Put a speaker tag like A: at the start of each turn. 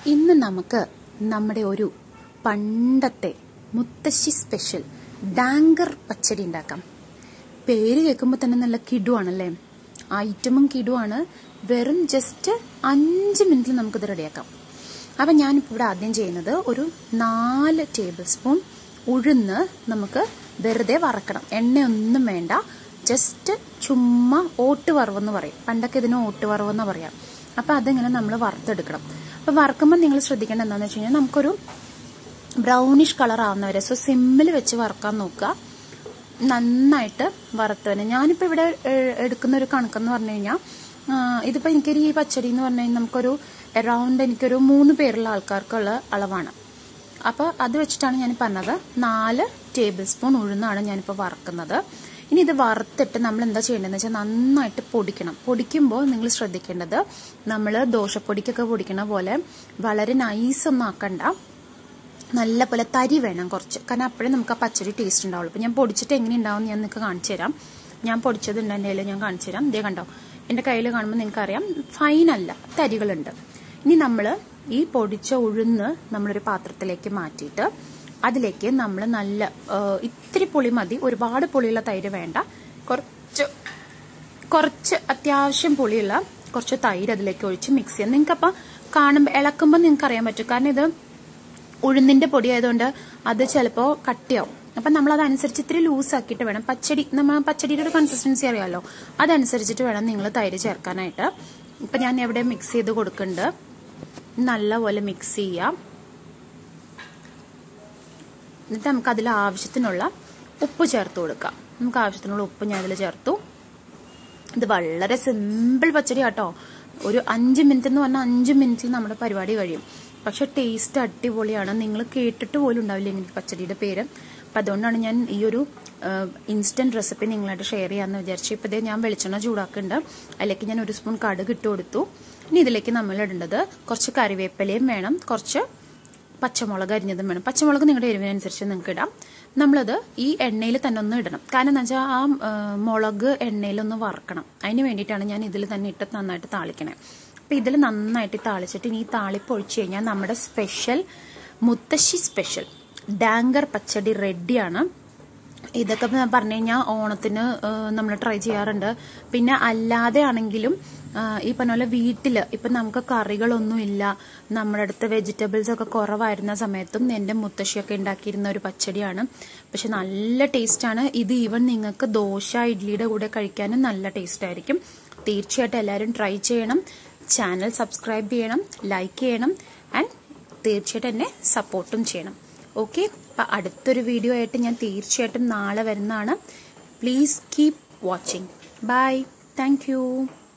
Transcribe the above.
A: ഇന്ന് നമുക്ക് നമ്മുടെ ഒരു പണ്ടത്തെ മുത്തശ്ശി സ്പെഷ്യൽ ഡാങ്കർ പച്ചടി ഉണ്ടാക്കാം പേര് കേൾക്കുമ്പോൾ തന്നെ നല്ല കിടുവാണല്ലേ ഐറ്റമും കിടുവാണ് വെറും ജസ്റ്റ് അഞ്ച് മിനിറ്റിൽ നമുക്കിത് റെഡിയാക്കാം അപ്പം ഞാനിപ്പോൾ ഇവിടെ ആദ്യം ചെയ്യുന്നത് ഒരു നാല് ടേബിൾ സ്പൂൺ ഉഴുന്ന് നമുക്ക് വെറുതെ വറക്കണം എണ്ണയൊന്നും വേണ്ട ജസ്റ്റ് ചുമ്മാ ഓട്ട് വറവെന്ന് പറയും പണ്ടൊക്കെ ഇതിന് ഓട്ട് വറവെന്ന് പറയാം അപ്പം അതിങ്ങനെ നമ്മൾ വറുത്തെടുക്കണം അപ്പം വറക്കുമ്പോൾ നിങ്ങൾ ശ്രദ്ധിക്കേണ്ട എന്താണെന്ന് വെച്ച് കഴിഞ്ഞാൽ നമുക്കൊരു ബ്രൗണിഷ് കളർ ആവുന്നവരെ സോ സിമ്മിൽ വെച്ച് വറക്കാൻ നോക്കുക നന്നായിട്ട് വറുത്തവനെ ഞാനിപ്പോൾ ഇവിടെ എടുക്കുന്ന ഒരു കണക്കെന്ന് പറഞ്ഞു കഴിഞ്ഞാൽ ഇതിപ്പോൾ എനിക്കൊരു ഈ പച്ചടി എന്ന് പറഞ്ഞു കഴിഞ്ഞാൽ നമുക്കൊരു അറൗണ്ട് എനിക്കൊരു മൂന്ന് പേരുള്ള ആൾക്കാർക്കുള്ള അളവാണ് അപ്പോൾ അത് വെച്ചിട്ടാണ് ഞാൻ പറഞ്ഞത് നാല് ടേബിൾ സ്പൂൺ ഉഴുന്നാണ് ഞാനിപ്പോൾ വറക്കുന്നത് ഇനി ഇത് വറുത്തിട്ട് നമ്മൾ എന്താ ചെയ്യേണ്ടതെന്ന് വെച്ചാൽ നന്നായിട്ട് പൊടിക്കണം പൊടിക്കുമ്പോൾ നിങ്ങൾ ശ്രദ്ധിക്കേണ്ടത് നമ്മൾ ദോശപ്പൊടിക്കൊക്കെ പൊടിക്കണ പോലെ വളരെ നൈസ് ഒന്നും ആക്കണ്ട നല്ല പോലെ തരി വേണം കുറച്ച് കാരണം അപ്പോഴേ നമുക്ക് ആ പച്ചടി ടേസ്റ്റ് ഉണ്ടാവുള്ളൂ അപ്പോൾ ഞാൻ പൊടിച്ചിട്ട് എങ്ങനെ ഉണ്ടാവും ഞാൻ നിങ്ങൾക്ക് കാണിച്ചു തരാം ഞാൻ പൊടിച്ചതുണ്ട് എൻ്റെ കയ്യിൽ ഞാൻ കാണിച്ചു തരാം ഇതേ കണ്ടോ എൻ്റെ കയ്യിൽ കാണുമ്പോൾ നിങ്ങൾക്ക് അറിയാം ഫൈൻ അല്ല തരികളുണ്ട് ഇനി നമ്മൾ ഈ പൊടിച്ച ഉഴുന്ന് നമ്മളൊരു പാത്രത്തിലേക്ക് മാറ്റിയിട്ട് അതിലേക്ക് നമ്മൾ നല്ല ഇത്തിരി പുളി മതി ഒരുപാട് പുളിയുള്ള തൈര് വേണ്ട കുറച്ച് കുറച്ച് അത്യാവശ്യം പുളിയുള്ള കുറച്ച് തൈര് അതിലേക്ക് ഒഴിച്ച് മിക്സ് ചെയ്യാം നിങ്ങൾക്കപ്പോൾ കാണുമ്പോൾ ഇളക്കുമ്പോൾ നിങ്ങൾക്ക് അറിയാൻ പറ്റും കാരണം ഇത് ഉഴുന്നിന്റെ പൊടി ആയതുകൊണ്ട് അത് ചിലപ്പോൾ കട്ടിയാവും അപ്പം നമ്മൾ അതനുസരിച്ച് ഇത്തിരി ലൂസ് ആക്കിയിട്ട് വേണം പച്ചടി നമ്മൾ പച്ചടിയുടെ ഒരു കൺസിസ്റ്റൻസി അറിയാമല്ലോ അതനുസരിച്ചിട്ട് വേണം നിങ്ങൾ തൈര് ചേർക്കാനായിട്ട് ഇപ്പം ഞാൻ എവിടെ മിക്സ് ചെയ്ത് കൊടുക്കുന്നുണ്ട് നല്ലപോലെ മിക്സ് ചെയ്യാം എന്നിട്ട് നമുക്ക് അതിൽ ആവശ്യത്തിനുള്ള ഉപ്പ് ചേർത്ത് കൊടുക്കാം നമുക്ക് ആവശ്യത്തിനുള്ള ഉപ്പ് ഞാൻ അതിൽ ചേർത്തു ഇത് വളരെ സിമ്പിൾ പച്ചടി കേട്ടോ ഒരു അഞ്ച് മിനിറ്റ് എന്ന് പറഞ്ഞാൽ അഞ്ച് മിനിറ്റിൽ നമ്മുടെ പരിപാടി കഴിയും പക്ഷെ ടേസ്റ്റ് അടിപൊളിയാണ് നിങ്ങൾ കേട്ടിട്ട് പോലും ഉണ്ടാവില്ല ഇങ്ങനെ പച്ചടിയുടെ പേര് അപ്പം അതുകൊണ്ടാണ് ഞാൻ ഈ ഒരു ഇൻസ്റ്റന്റ് റെസിപ്പി നിങ്ങളായിട്ട് ഷെയർ ചെയ്യാമെന്ന് വിചാരിച്ചു ഇപ്പോൾ ഇതേ ഞാൻ വെളിച്ചെണ്ണ ചൂടാക്കുന്നുണ്ട് അതിലേക്ക് ഞാൻ ഒരു സ്പൂൺ കടുക് ഇട്ട് കൊടുത്തു ഇനി ഇതിലേക്ക് നമ്മൾ ഇടേണ്ടത് കുറച്ച് കറിവേപ്പിലയും വേണം കുറച്ച് പച്ചമുളക് അരിഞ്ഞതും വേണം പച്ചമുളക് നിങ്ങളുടെ എരിവിനനുസരിച്ച് നിങ്ങൾക്ക് ഇടാം നമ്മളത് ഈ എണ്ണയിൽ തന്നെ ഒന്ന് ഇടണം കാരണം എന്താ വെച്ചാൽ ആ മുളക് എണ്ണയിലൊന്ന് വറക്കണം അതിന് വേണ്ടിയിട്ടാണ് ഞാൻ ഇതിൽ തന്നെ ഇട്ട് നന്നായിട്ട് താളിക്കണേ അപ്പം ഇതിൽ നന്നായിട്ട് താളിച്ചിട്ട് ഇനി ഈ താളിപ്പ് ഒഴിച്ചു കഴിഞ്ഞാൽ നമ്മുടെ സ്പെഷ്യൽ മുത്തശ്ശി സ്പെഷ്യൽ ഡാങ്കർ പച്ചടി റെഡിയാണ് ഇതൊക്കെ പറഞ്ഞു കഴിഞ്ഞാൽ ഓണത്തിന് നമ്മൾ ട്രൈ ചെയ്യാറുണ്ട് പിന്നെ അല്ലാതെ ആണെങ്കിലും ഈ പറഞ്ഞ പോലെ വീട്ടിൽ ഇപ്പം നമുക്ക് കറികളൊന്നും ഇല്ല നമ്മുടെ അടുത്ത് വെജിറ്റബിൾസ് ഒക്കെ കുറവായിരുന്ന സമയത്തും എൻ്റെ മുത്തശ്ശിയൊക്കെ ഉണ്ടാക്കിയിരുന്ന ഒരു പച്ചടിയാണ് പക്ഷെ നല്ല ടേസ്റ്റാണ് ഇത് ഈവൻ നിങ്ങൾക്ക് ദോശ ഇഡ്ലിയുടെ കൂടെ കഴിക്കാനും നല്ല ടേസ്റ്റ് ആയിരിക്കും തീർച്ചയായിട്ടും എല്ലാവരും ട്രൈ ചെയ്യണം ചാനൽ സബ്സ്ക്രൈബ് ചെയ്യണം ലൈക്ക് ചെയ്യണം ആൻഡ് തീർച്ചയായിട്ടും എന്നെ സപ്പോർട്ടും ചെയ്യണം ഓക്കെ അപ്പം അടുത്തൊരു വീഡിയോ ആയിട്ട് ഞാൻ തീർച്ചയായിട്ടും നാളെ വരുന്നതാണ് please keep watching bye thank